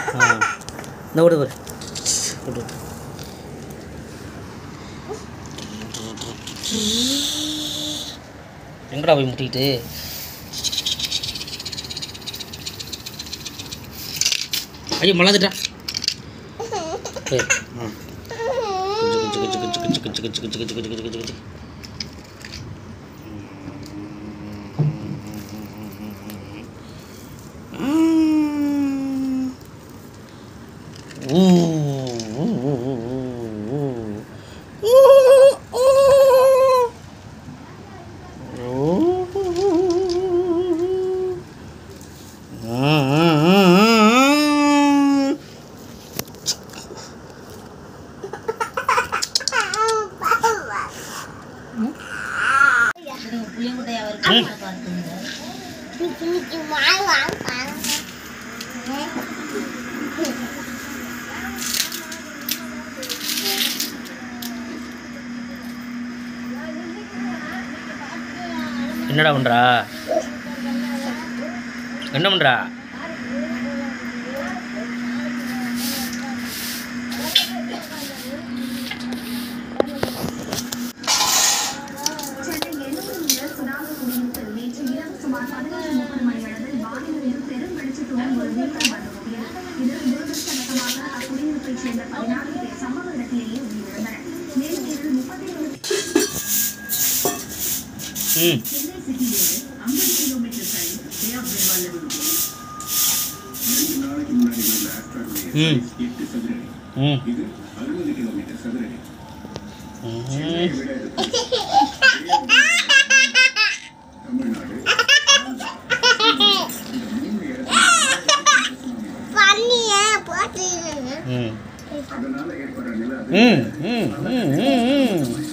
ஆ இந்த விடு விடு விடு விடு. எங்கடா போய் முட்டிக்கிட்டு ஐயோ மலாந்துட்டா ஏய், ஆ. குச்சு, குச்சு, குச்சு, குச்சு, குச்சு, குச்சு, குச்சு, குச்சு, குச்சு, குச்சு, குச்சு, குச்சு. ஊ, ஊ, ஊ, ஊ, ஊ, ஊ. ஊ, ஊ. என்னடா பண்றா என்ன பண்றா ம் ம் ம் ம் ம் ம் ம் ம் ம் ம்